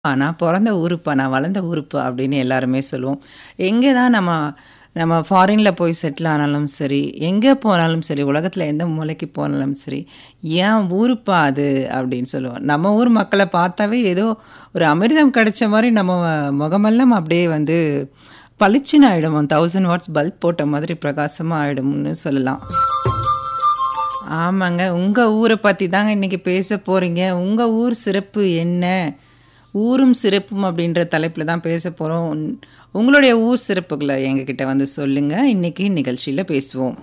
நான் பொறந்த ஊருப்பா, நான் வளர்ந்த ஊருப்பா அப்படின்னு எல்லாருமே சொல்லுவோம். எங்க தான் நம்ம நம்ம ஃபாரின்ல போய் செட்டில் ஆனாலும் சரி, எங்கே போனாலும் சரி, உலகத்தில எந்த மூலைக்கு போனாலும் சரி, "என் ஊருப்பா அது" அப்படின்னு சொல்லுவோம். நம்ம ஊர் மக்கள பார்த்தாவே ஏதோ ஒரு அமிர்தம் கிடைச்ச மாரி நம்ம முகமெல்லாம் அப்படியே வந்து பளிச்சுன்னு ஆயிடும். 1000 வாட்ஸ் பல்ப் போட்ட மாதிரி பிரகாசமா ஆயிடும்னு சொல்லலாம். ஆமாங்க. உங்க ஊர பத்தி தாங்க இன்னைக்கு பேச போறீங்க. உங்க ஊர் சிறப்பு என்ன? ஊரும் சிறப்பும் அப்படின்ற தலைப்பில தான் பேச போறோம். உங்களுடைய ஊர் சிறப்புகள எங்ககிட்ட வந்து சொல்லுங்க. இன்னைக்கு நிகழ்ச்சியில பேசுவோம்.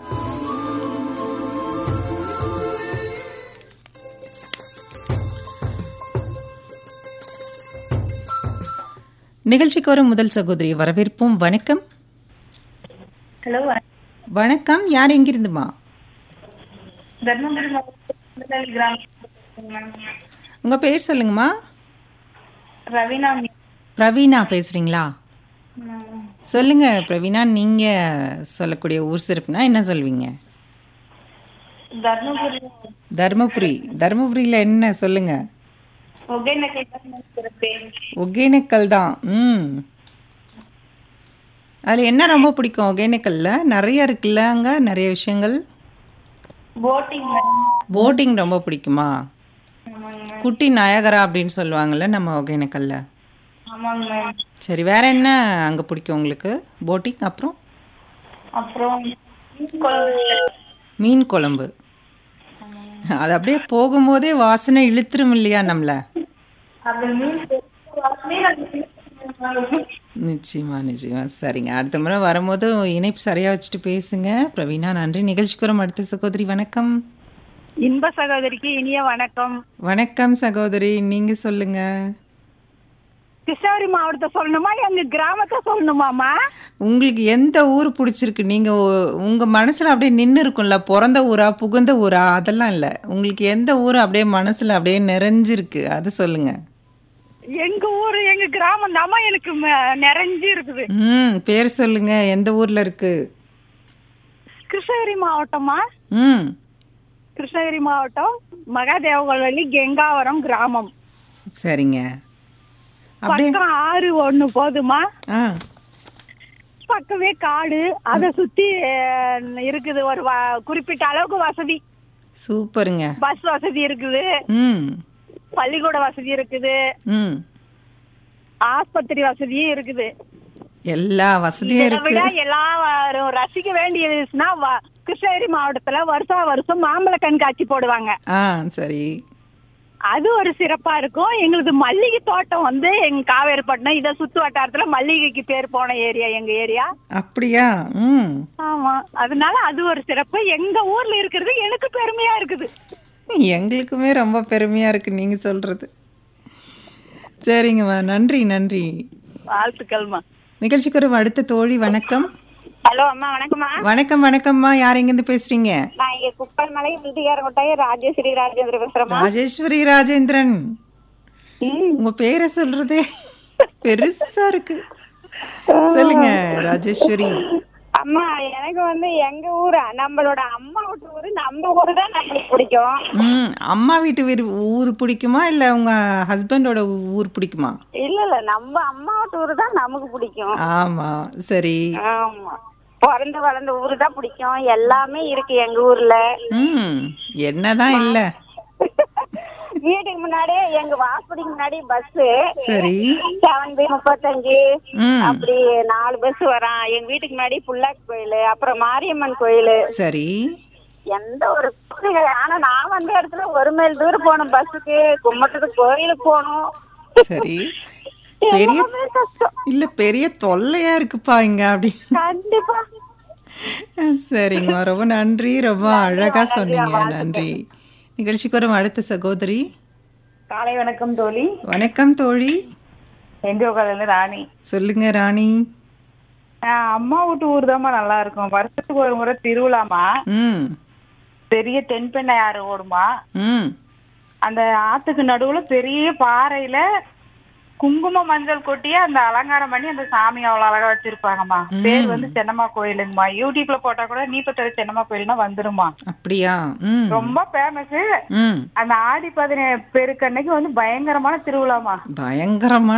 நிகழ்ச்சிக்கு வரும் முதல் சகோதரி வரவேற்போம். வணக்கம். ஹலோ வணக்கம். யார் எங்கிருந்துமா? தர்மபுரி மாவட்டம் திருநெல்வேலி கிராமம் உங்க பேர் சொல்லுங்கம்மா. ரவீனா மீ- பிரவீனா பேசுறீங்களா? ம். சொல்லுங்க பிரவீனா. நீங்க சொல்லக்கூடிய ஊர் சிறப்புனா என்ன சொல்வீங்க? தர்மபுரி தர்மபுரி. தர்மபுரியில என்ன சொல்லுங்க? ஒகேனக்கல் தான் சிறப்பு. ஒகேனக்கல் தான். ம். அதுல என்ன ரொம்ப பிடிக்கும் ஒகேனக்கல்ல? நெறைய இருக்குல்ல அங்க நெறைய விஷயங்கள். போட்டிங் போட்டிங் ரொம்ப பிடிக்குமா? ஆமாங்க குட்டி நயகரா அப்படின்னு சொல்லுவாங்கல்ல நம்ம ஒகேனக்கல்ல. ஆமாங்க மேம் சரி வேற என்ன அங்க பிடிக்கும் உங்களுக்கு? போட்டிங் அப்புறம் அப்புறம் மீன் குழம்பு மீன் குழம்பு. அது அப்படியே போகும்போதே வாசனை இழுத்துரும் இல்லையா நம்மள? அந்த மீன் பொரிச்ச வாசனையே எனக்கு பிடிக்கும். நிச்சயமா நிச்சயமா சரிங்க அடுத்த முறை வரும்போது இணைப்பு சரியா வச்சுட்டு பேசுங்க பிரவீனா நன்றி நிகழ்ச்சிக்கு வரும் அடுத்த சகோதரி வணக்கம் இன்ப சகோதரிக்கு இனிய வணக்கம் வணக்கம் சகோதரி நீங்க சொல்லுங்க கிருஷ்ணகிரி மாவட்டத்தை சொல்லணுமா எங்க கிராமத்தை சொல்லணுமாமா உங்களுக்கு எந்த ஊர் பிடிச்சிருக்கு நீங்க ஒ- உங்க மனசுல அப்படியே நின்று இருக்கும்ல பிறந்த ஊரா புகுந்த ஊரா அதெல்லாம் இல்ல உங்களுக்கு எந்த ஊர் அப்படியே மனசுல அப்படியே நிறைஞ்சிருக்கு அது சொல்லுங்க எங்க ஊரு எங்க கிராமம் தாமா எனக்கு ம- நிறைஞ்சு இருக்குது ம் பேர் சொல்லுங்க எந்த ஊர்ல இருக்கு கிருஷ்ணகிரி மாவட்டமா ம் கிருஷ்ணகிரி மாவட்டம் மகாதேவகோளி கெங்காவரம் கிராமம் சரிங்க அப்படியே பக்கம் ஆறு ஒண்ணு போதுமா ஆ பக்கமே காடு அதை சுத்தி அஹ், இருக்குது ஒரு வ- குறிப்பிட்ட அளவுக்கு வசதி சூப்பருங்க பஸ் வசதி இருக்குது ம் பள்ளிக்கூட வசதி இருக்குது ம் ஆஸ்பத்திரி வசதியும் இருக்குது எல்லா வசதியும் இதை இருக்கு விட எல்லாரும் ரசிக்க வேண்டியதுன்னா வ- கிருஷ்ணகிரி மாவட்டத்துல வருஷா வருஷம் மாம்பழ கண்காட்சி போடுவாங்க ஆ சரி அது ஒரு சிறப்பா இருக்கும் எங்களுக்கு மல்லிகை தோட்டம் வந்து எங்க காவேரிப்பட்டினம் இதை சுத்து வட்டாரத்துல மல்லிகைக்கு பேர் போன ஏரியா எங்க ஏரியா அப்படியா ம் ஆமா அதனால அது ஒரு சிறப்பு எங்க ஊர்ல இருக்கிறது எனக்கு பெருமையா இருக்குது எங்களுக்குமே ரொம்ப பெருமையா இருக்கு நீங்க சொல்றது சரிங்கம்மா நன்றி நன்றி வாழ்த்துக்கள்மா நிகழ்ச்சிக்கு ஒரு அடுத்த தோழி வணக்கம் ஹலோ அம்மா வணக்கம்மா வணக்கம் வணக்கம்மா யார் எங்கேருந்து பேசுறீங்க நான் இங்க குப்பல் மலை விருதுகாரங்கோட்டைய ராஜேஸ்வரி ராஜேந்திர பேசுறேம்மா ராஜேஸ்வரி ராஜேந்திரன் ம். உங்க பேரை சொல்றதே பெருசா இருக்கு சொல்லுங்க ராஜேஸ்வரி அம்மா எனக்கு வந்து எங்க ஊரு நம்மளோட அம்மா வீட்டு ஊரு நம்ம ஊரு தான் நம்மளுக்கு பிடிக்கும் ம் அம்மா வீட்டு வீடு ஊர் பிடிக்குமா இல்ல உங்க ஹஸ்பண்டோட ஊர் பிடிக்குமா இல்ல இல்ல நம்ம அம்மா வீட்டு ஊரு தான் நமக்கு பிடிக்கும் ஆமா சரி ஆமா பிறந்து வளர்ந்த ஊரு தான் பிடிக்கும் எல்லாமே இருக்கு எங்க ஊர்ல ம் என்னதான் இல்ல வீட்டுக்கு முன்னாடியே எங்க வாசப்படிக்கு முன்னாடி பஸ் சரி செவன் பி முப்பத்தஞ்சு ம் அப்படி நாலு பஸ் வரான் எங்க வீட்டுக்கு முன்னாடி புல்லாக்கு கோயில் அப்புறம் மாரியம்மன் கோயில் சரி எந்த ஒரு கோயில் ஆனா நான் வந்த இடத்துல ஒரு மைல் தூரம் போகணும் பஸ்ஸுக்கு கும்பிட்டதுக்கு கோயிலுக்கு போகணும் சரி பெரிய எல்லாமே கஷ்டம் இல்ல பெரிய தொல்லையா இருக்குப்பா இங்க அப்படி கண்டிப்பா சரிங்கம்மா ரொம்ப நன்றி ரொம்ப அழகா சொன்னீங்க நன்றி நிகழ்ச்சிக்கு வரும் அடுத்த சகோதரி காலை வணக்கம் தோழி வணக்கம் தோழி எங்க ராணி சொல்லுங்க ராணி ஆஹ் அம்மா வீட்டு ஊர் தாம்மா நல்லா இருக்கும் வருஷத்துக்கு ஒரு முறை திருவிழாமா ம் பெரிய தென்பெண்ணை ஆறு ஓடுமா ம் அந்த ஆத்துக்கு நடுவுல பெரிய பாறையில குங்குமம் மஞ்சள் கொட்டி அந்த அலங்காரம் பண்ணி அந்த சாமி அவ்வளவு அழகா வச்சிருப்பாங்கம்மா பேர் வந்து சென்னம்மா கோயிலுங்கம்மா யூடியூப்ல போட்டா கூட நீப்பத்தர சென்னம்மா கோயில்னா வந்துருமா அப்படியா ம் ரொம்ப ஃபேமஸ் ம் அந்த ஆடி பதினேழு பெருக்கன்னைக்கு வந்து பயங்கரமான திருவிழாமா பயங்கரமான